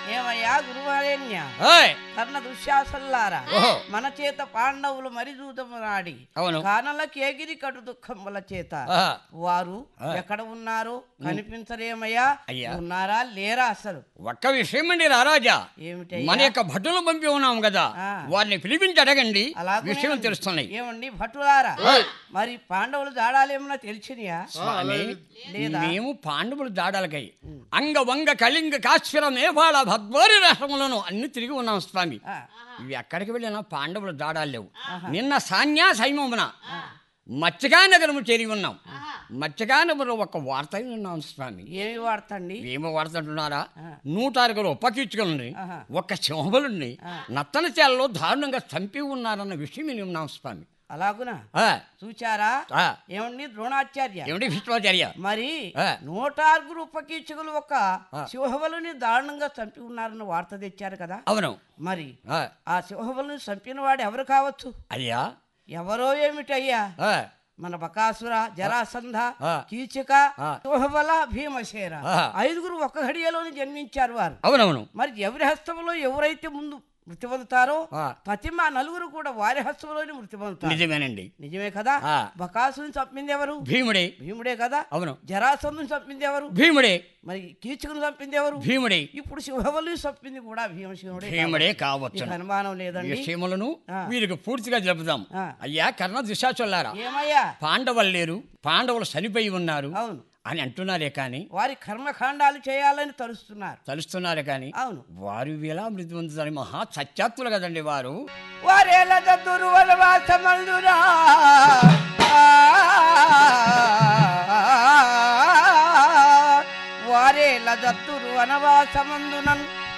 ఏమయ్యా గురువరేణ్య ఓయ్ కర్ణ దుశ్శాసల్లారా ఓహో మన చేత పాండవులు మరి నాడి అవును కానల కేగిరి కటు దుఃఖముల చేత ఆ, వారు ఆ. ఎక్కడ ఉన్నారు కనిపించరేమయ్యా అయ్యా. ఉన్నారా లేరా అసలు ఒక్క విషయం అండి రారాజా ఏమిటయ్యా మన యొక్క భటులు పంపి ఉన్నాం కదా ఆ. వారిని పిలిపించి అడగండి అలాగనే విషయం ఉంది. తెలుస్తున్నాయి ఏమండి భటులారా ఓయ్. మరి పాండవులు దాడాలేమన్నా తెలిసినయా స్వామి లేదా? మేము పాండవులు దాడాలకై అంగ వంగ కళింగ కాశ్వర మేపాళ భద్వారి రాష్ట్రములను అన్ని తిరిగి ఉన్నాం స్వామి ఆ, ఇవి ఎక్కడికి వెళ్ళినా పాండవులు దాడాలు లేవు నిన్న సాన్యా సైమమున మత్స్యకా నగరము చేరి ఉన్నాం మత్స్యకా నగరంలో ఒక వార్త విన్నాం స్వామి ఏమి వాడతండి ఏమో వాడుతుంటున్నారా ఆ. నూట అరగలు ఉపకీచుకలని ఆహా. ఒక సింహములని ఆ. నత్తన చేలలో దారుణంగా చంపి ఉన్నారన్న విషయం విని ఉన్నాం స్వామి అలాగునా ఆ, చూచారా ఆ, ఏమండి ద్రోణాచార్య ఏమిటి విశ్వాచార్య మరి ఆ. నూట ఆరుగురు ఉపకీచకులు ఒక ఆ. సింహబలుని దారుణంగా చంపి ఉన్నారన్న వార్త తెచ్చారు కదా అవును మరి ఆ, ఆ సింహబలుని చంపిన వాడు ఎవరు కావచ్చు అయ్యా ఎవరో ఏమిటయ్యా ఆ, మన బకాసుర జరాసంధ ఆ. కీచక ఆ. సింహబల భీమసేన ఆ. ఐదుగురు ఒక ఘడియలోని జన్మించారు వారు అవునవును మరి ఎవరి హస్తంలో ఎవరైతే ముందు మృతి పొందుతారో ఆ. ప్రతి మా నలుగురు కూడా వారి హస్తంలోనే మృతి పొందుతారు నిజమేనండి నిజమే కదా ఆ. బకాసుని చంపింది ఎవరు భీముడే భీముడే కదా అవును జరాసంధుని చంపింది ఎవరు భీముడే మరి కీచకుని చంపింది ఎవరు భీముడే ఇప్పుడు సింహబలి చంపింది కూడా భీమసింహుడే భీముడే కావచ్చు నీకు అనుమానం లేదండి విషయములను ఆ. వీరికి పూర్తిగా చెబుదాం ఆ. అయ్యా కర్ణ దిశాచొల్లారా ఏమయ్యా పాండవులు లేరు పాండవులు చనిపోయి ఉన్నారు అవును అని అంటున్నారే కానీ వారి కర్మకాండాలు చేయాలని తలుస్తున్నారు తలుస్తున్నారే కానీ అవును వారు ఎలా మృతి పొందుతారు మహా సత్యాత్తులు కదండి వారు వారేల దద్దురు వనవాసమందురా వారేల దత్తురు వనవాసమందునన్